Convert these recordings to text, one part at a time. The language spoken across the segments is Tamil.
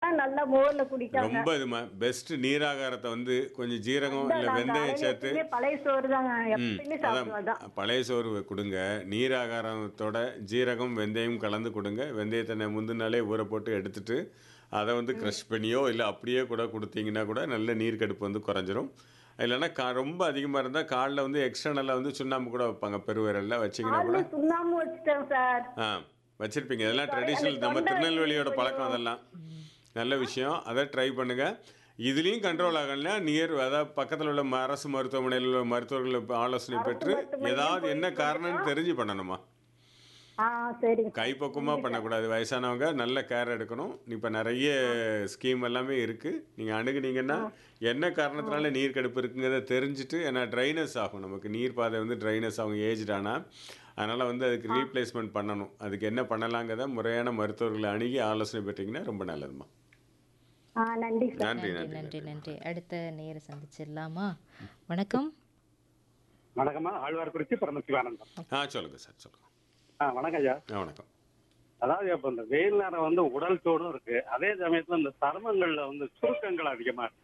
நல்லா மோர்ல குடிக்காங்க ரொம்ப இதுமா பெஸ்ட் நீராகாரத்தை வந்து கொஞ்சம் ஜீரகம் இல்லை நாங்க வெந்தயம் காலையில சேர்த்து எப்பயுமே பழைய சோறு தாங்க ம் எப்பயுமே சாப்பிடுவதான் அதான் பழைய சோறு கொடுங்க நீராகாரத்தோட ஜீரகம் வெந்தயம் கலந்து கொடுங்க வெந்தயத்தை முந்தின நாளே ஊற போட்டு எடுத்துட்டு அதை வந்து க்ரஷ் பண்ணியோ இல்லை அப்படியே கூட கொடுத்தீங்கன்னா கூட நல்ல நீர் கடுப்பு வந்து குறைஞ்சிரும் இல்லைன்னா கா ரொம்ப அதிகமாக இருந்தால் காலில் வந்து எக்ஸ்டர்னலாக வந்து சுண்ணாம்பு கூட வைப்பாங்க பெருவிரலில் வச்சிங்கன்னா கூட காலைல சுண்ணாம்பு வச்சுட்டேன் சார் ஆ வச்சிருப்பீங்க இதெல்லாம் ட்ரெடிஷ்னல் நம்ம திருநெல்வேலியோட பழக்கம் அதெல்லாம் நல்ல விஷயம் அதை ட்ரை பண்ணுங்க இதுலேயும் கண்ட்ரோல் ஆகலைன்னா நியர் அதாவது பக்கத்தில் உள்ள ம- அரசு மருத்துவமனையில் உள்ள மருத்துவர்கள் ஆலோசனை பெற்று ஏதாவது என்ன காரணம்னு தெரிஞ்சு பண்ணணுமா ஆ சரிங்க கைப்பக்குவமாக பண்ணக்கூடாது வயசானவங்க நல்ல கேர் எடுக்கணும் இப்போ நிறைய ஸ்கீம் எல்லாமே இருக்குது நீங்கள் அணுகுனீங்கன்னா என்ன காரணத்தினால நீர் கடுப்பு இருக்குங்கிறத தெரிஞ்சுட்டு ஏன்னா ட்ரைனஸ் ஆகும் நமக்கு நீர் பாதை வந்து ட்ரைனஸ் ஆகும் ஏஜ்டானா அதனால் வந்து அதுக்கு ரீப்ளேஸ்மெண்ட் பண்ணணும் அதுக்கு என்ன பண்ணலாங்கிறத முறையான மருத்துவர்களை அணுகி ஆலோசனை பெற்றீங்கன்னா ரொம்ப நல்லதுமா ஆ நன்றி சார் நன்றி நன்றி நன்றி நன்றி நன்றி அடுத்த நேர சந்திச்சிடலாமா வணக்கம் வணக்கம்மா ஆழ்வார்குறிச்சி பரமசிவானந்தம் ஆ சொல்லுங்கள் சார் சொல்லுங்கள் ஆ வணக்கம் ஐயா ஆ வணக்கம் அதாவது இப்ப இந்த வெயில் நேரம் வந்து உடல் சூடும் இருக்கு அதே சமயத்துல இந்த சருமங்கள்ல வந்து சுருக்கங்கள் அதிகமா இருக்கு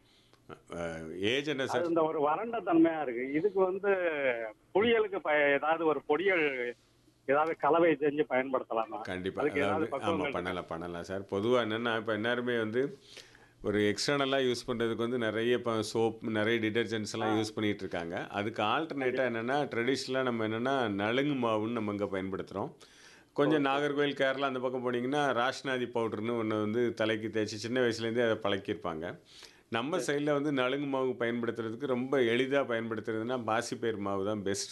ஏஜ் என்ன சார் அது இந்த ஒரு வறண்ட தன்மையா இருக்கு இதுக்கு வந்து புளியலுக்கு ப- ஏதாவது ஒரு பொடியல் ஏதாவது கலவை செஞ்சு பயன்படுத்தலாமா கண்டிப்பாக அதுக்கு ஏதாவது அதாவது பக்குவங்கள் ஆமாம் பண்ணலாம் பண்ணலாம் சார் பொதுவாக என்னென்னா இப்போ எல்லாருமே வந்து ஒரு எக்ஸ்டர்னலாக யூஸ் பண்ணுறதுக்கு வந்து நிறைய இப்போ சோப் நிறைய டிடர்ஜென்ட்ஸ் எல்லாம் யூஸ் பண்ணிட்டு இருக்காங்க அதுக்கு ஆல்டர்னேட்டாக என்னென்னா ட்ரெடிஷ்னலாக நம்ம என்னென்னா நலுங்கு மாவுன்னு நம்ம இங்கே பயன்படுத்துகிறோம் கொஞ்சம் நாகர்கோவில் கேரளா அந்த பக்கம் போனீங்கன்னா ராஷ்னாதி பவுடர்னு ஒன்று வந்து தலைக்கு தேய்ச்சி சின்ன வயசுலேருந்தே அதை பழக்கியிருப்பாங்க நம்ம சைடில் வந்து நலுங்கு மாவு பயன்படுத்துறதுக்கு ரொம்ப எளிதாக பயன்படுத்துறதுன்னா பாசிப்பயிர் மாவு தான் பெஸ்ட்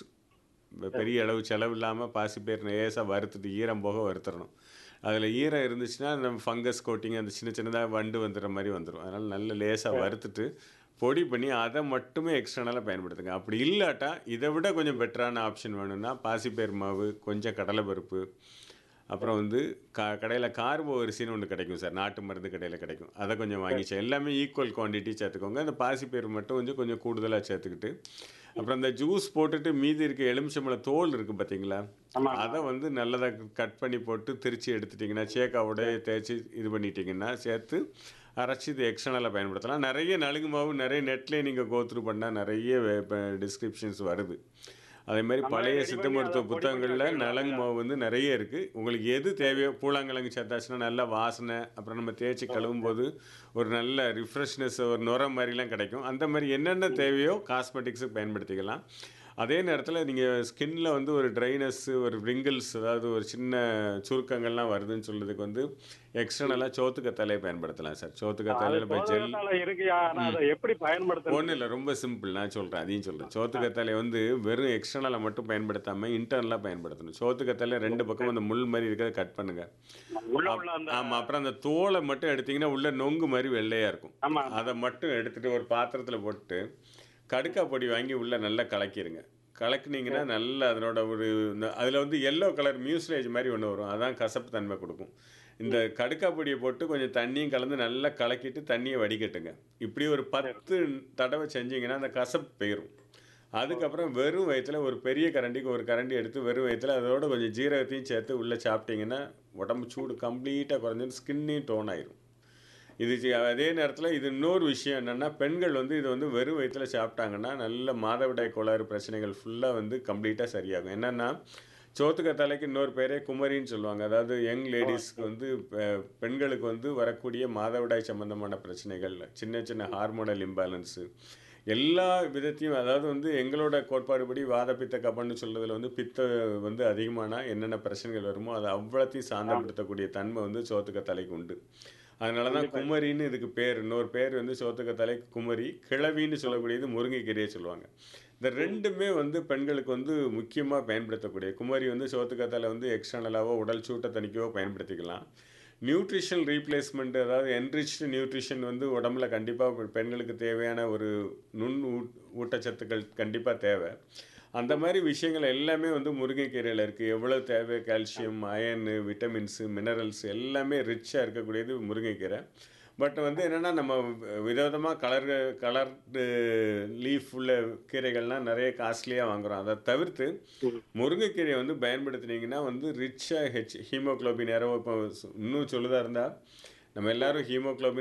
பெரிய அளவு செலவு இல்லாமல் பாசிப்பயிர் லேசாக வறுத்துட்டு ஈரம் போக வறுத்துடணும் அதில் ஈரம் இருந்துச்சுன்னா நம்ம ஃபங்கஸ் கோட்டிங் அந்த சின்ன சின்னதாக வண்டு வந்துடுற மாதிரி வந்துடும் அதனால் நல்ல லேசாக வறுத்துட்டு பொடி பண்ணி அதை மட்டுமே எக்ஸ்டர்னலாக பயன்படுத்துங்க அப்படி இல்லாட்டா இதை விட கொஞ்சம் பெட்டரான ஆப்ஷன் வேணும்னா பாசிப்பயிர் மாவு கொஞ்சம் கடலைப்பருப்பு அப்புறம் வந்து கா கடையில் கார்போ அரிசின்னு ஒன்று கிடைக்கும் சார் நாட்டு மருந்து கடையில் கிடைக்கும் அதை கொஞ்சம் வாங்கிச்சு எல்லாமே ஈக்குவல் குவான்டிட்டி சேர்த்துக்கோங்க அந்த பாசிப்பயிர் மட்டும் கொஞ்சம் கொஞ்சம் கூடுதலாக சேர்த்துக்கிட்டு அப்புறம் அந்த ஜூஸ் போட்டுட்டு மீதி இருக்க எலுமிச்சம்பழம் தோல் இருக்குது பார்த்தீங்களா அதை வந்து நல்லதாக கட் பண்ணி போட்டு திரிச்சு எடுத்துட்டிங்கன்னா சேக்காவோட தேய்ச்சி இது பண்ணிட்டீங்கன்னா சேர்த்து அரைச்சி இது எக்ஸ்டர்னலாக பயன்படுத்தலாம் நிறைய நலுங்கு மாவு நிறைய நெட்லேயே நீங்கள் கோத்ரூ பண்ணால் நிறைய டிஸ்கிரிப்ஷன்ஸ் வருது அதே மாதிரி பழைய சித்த மருத்துவ புத்தகங்களில் நலங்கு மாவு வந்து நிறைய இருக்குது உங்களுக்கு எது தேவையோ பூலாங்கிழங்கு சேர்த்தாச்சுன்னா நல்ல வாசனை அப்புறம் நம்ம தேய்ச்சி கழுவும் போது ஒரு நல்ல ரிஃப்ரெஷ்னஸ் ஒரு நுர மாதிரிலாம் கிடைக்கும் அந்த மாதிரி என்னென்ன தேவையோ காஸ்மெட்டிக்ஸுக்கு பயன்படுத்திக்கலாம் அதே நேரத்தில் நீங்கள் ஸ்கின்ல வந்து ஒரு ட்ரைனஸ் ஒரு ரிங்கிள்ஸ் அதாவது ஒரு சின்ன சுருக்கங்கள்லாம் வருதுன்னு சொல்றதுக்கு வந்து எக்ஸ்டர்னலாக சோத்துக்கத்தாலே பயன்படுத்தலாம் சார் சோத்துக்கத்தாலையில் இப்போ ஜெல் சோதனை இருக்குயா ஆனா அதை எப்படி பயன்படுத்தணும் ஒன்றும் இல்லை ரொம்ப சிம்பிள் நான் சொல்கிறேன் அதையும் சொல்கிறேன் சோத்துக்கத்தாலே வந்து வெறும் எக்ஸ்டர்னலாக மட்டும் பயன்படுத்தாமல் இன்டர்னலாக பயன்படுத்தணும் சோத்துக்கத்தாலே ரெண்டு பக்கம் அந்த முள் மாதிரி இருக்கிறத கட் பண்ணுங்க உள்ள உள்ள அந்த ஆமாம் அப்புறம் அந்த தோலை மட்டும் எடுத்தீங்கன்னா உள்ள நொங்கு மாதிரி வெள்ளையாக இருக்கும் ஆமா அதை மட்டும் எடுத்துட்டு ஒரு பாத்திரத்தில் போட்டு கடுக்கா பொடி வாங்கி உள்ள நல்லா கலக்கிடுங்க கலக்குனீங்கன்னா நல்லா அதனோட ஒரு அதில் வந்து எல்லோ கலர் மியூஸ்லேஜ் மாதிரி ஒன்று வரும் அதான் கசப்பு தன்மை கொடுக்கும் இந்த கடுக்கா பொடியை போட்டு கொஞ்சம் தண்ணியும் கலந்து நல்லா கலக்கிட்டு தண்ணியை வடிகட்டுங்க இப்படி ஒரு பத்து தடவை செஞ்சீங்கன்னா அந்த கசப்பு போயிடும் அதுக்கப்புறம் வெறும் வயிற்றுல ஒரு பெரிய கரண்டிக்கு ஒரு கரண்டி எடுத்து வெறும் வயிற்றுல அதோட கொஞ்சம் ஜீரகத்தையும் சேர்த்து உள்ளே சாப்பிட்டீங்கன்னா உடம்பு சூடு கம்ப்ளீட்டாக குறைஞ்சிட்டு ஸ்கின்னையும் டோன் ஆயிரும் இது சி- அதே நேரத்தில் இது இன்னொரு விஷயம் என்னென்னா பெண்கள் வந்து இது வந்து வெறும் வயிற்றுல சாப்பிட்டாங்கன்னா நல்ல மாதவிடாய் கோளாறு பிரச்சனைகள் ஃபுல்லாக வந்து கம்ப்ளீட்டாக சரியாகும் என்னென்னா சோத்துக்கத்தாலைக்கு இன்னொரு பேரே குமரின்னு சொல்லுவாங்க அதாவது யங் லேடிஸ்க்கு வந்து பெ- பெண்களுக்கு வந்து வரக்கூடிய மாதவிடாய் சம்பந்தமான பிரச்சனைகள் சின்ன சின்ன ஹார்மோனல் இம்பேலன்ஸு எல்லா விதத்தையும் அதாவது வந்து எங்களோட கோட்பாடுபடி வாத பித்த கபன்னு சொல்றதுல வந்து பித்த வந்து அதிகமானா என்னென்ன பிரச்சனைகள் வருமோ அதை அவ்வளோத்தையும் சாந்தப்படுத்தக்கூடிய தன்மை வந்து சோத்துக்கத்தலைக்கு உண்டு அதனால தான் குமரின்னு இதுக்கு பேர் இன்னொரு பேர் வந்து சோத்துக்கத்தலை குமரி கிழவின்னு சொல்லக்கூடியது முருங்கைக்கீரையை சொல்லுவாங்க இந்த ரெண்டுமே வந்து பெண்களுக்கு வந்து முக்கியமாக பயன்படுத்தக்கூடிய குமரி வந்து சோத்துக்கத்தலை வந்து எக்ஸ்டர்னலாவோ உடல் சூட்டை தணிக்கவோ பயன்படுத்திக்கலாம் நியூட்ரிஷன் ரீப்ளேஸ்மெண்ட் அதாவது என்ரிச்டு நியூட்ரிஷன் வந்து உடம்புல கண்டிப்பாக பெண்களுக்கு தேவையான ஒரு நுண் ஊட்- ஊட்டச்சத்துக்கள் கண்டிப்பாக தேவை அந்த மாதிரி விஷயங்கள் எல்லாமே வந்து முருங்கைக்கீரையில் இருக்குது எவ்வளோ தேவை கால்சியம் அயனு விட்டமின்ஸு மினரல்ஸ் எல்லாமே ரிச்சாக இருக்கக்கூடியது முருங்கைக்கீரை பட் வந்து என்னென்னா நம்ம விதவிதமாக கலர் கலர்டு லீஃப் உள்ள கீரைகள்லாம் நிறைய காஸ்ட்லியாக வாங்குகிறோம் அதை தவிர்த்து முருங்கைக்கீரையை வந்து பயன்படுத்துனீங்கன்னா வந்து ரிச்சாக ஹெச் ஹீமோக்ளோபின் இரவு இப்போ இன்னும் சொல்லுதா இருந்தால் நம்ம எல்லாரும் ஹீமோக்ளோபின்